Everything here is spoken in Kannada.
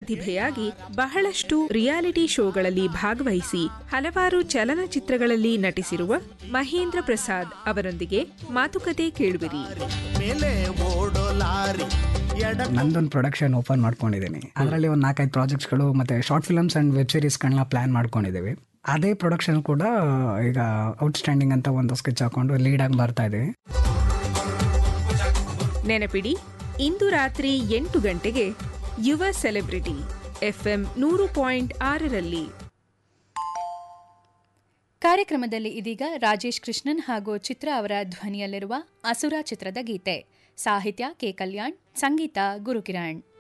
ಪ್ರತಿಭೆಯಾಗಿ ಬಹಳಷ್ಟು ರಿಯಾಲಿಟಿ ಶೋಗಳಲ್ಲಿ ಭಾಗವಹಿಸಿ ಹಲವಾರು ಚಲನಚಿತ್ರಗಳಲ್ಲಿ ನಟಿಸಿರುವ ಮಹೇಂದ್ರ ಪ್ರಸಾದ್ ಅವರೊಂದಿಗೆ ಮಾತುಕತೆ ಕೇಳುವಿರಿ ಮೇಲೆ ಓಡೋ ಲಾರಿ ಎಡ ನಂದೊಂದು ಪ್ರೊಡಕ್ಷನ್ ಓಪನ್ ಮಾಡ್ಕೊಂಡಿದ್ದೀನಿ ಅದರಲ್ಲಿ ಒಂದು ನಾಲ್ಕೈದು ಪ್ರಾಜೆಕ್ಟ್ಸ್ಗಳು ಮತ್ತೆ ಶಾರ್ಟ್ ಫಿಲ್ಮ್ಸ್ ಅಂಡ್ ವೆಬ್ ಸೀರೀಸ್ಗಳನ್ನ ಪ್ಲಾನ್ ಮಾಡ್ಕೊಂಡಿದ್ದೀವಿ ಅದೇ ಪ್ರೊಡಕ್ಷನ್ ಕೂಡ ಈಗ ಔಟ್ಸ್ಟ್ಯಾಂಡಿಂಗ್ ಅಂತ ಒಂದು ಸ್ಕೆಚ್ ಹಾಕೊಂಡು ಲೀಡ್ ಆಗಿ ಬರ್ತಾ ಇದೀವಿ ನೆನಪಿಡಿ ಇಂದು ರಾತ್ರಿ ಎಂಟು ಗಂಟೆಗೆ ಯುವ ಸೆಲೆಬ್ರಿಟಿ ಎಫ್ಎಂ ನೂರು ಪಾಯಿಂಟ್ ಆರರಲ್ಲಿ ಕಾರ್ಯಕ್ರಮದಲ್ಲಿ ಇದೀಗ ರಾಜೇಶ್ ಕೃಷ್ಣನ್ ಹಾಗೂ ಚಿತ್ರ ಅವರ ಧ್ವನಿಯಲ್ಲಿರುವ ಅಸುರ ಚಿತ್ರದ ಗೀತೆ ಸಾಹಿತ್ಯ ಕೆ ಕಲ್ಯಾಣ್ ಸಂಗೀತ ಗುರುಕಿರಣ್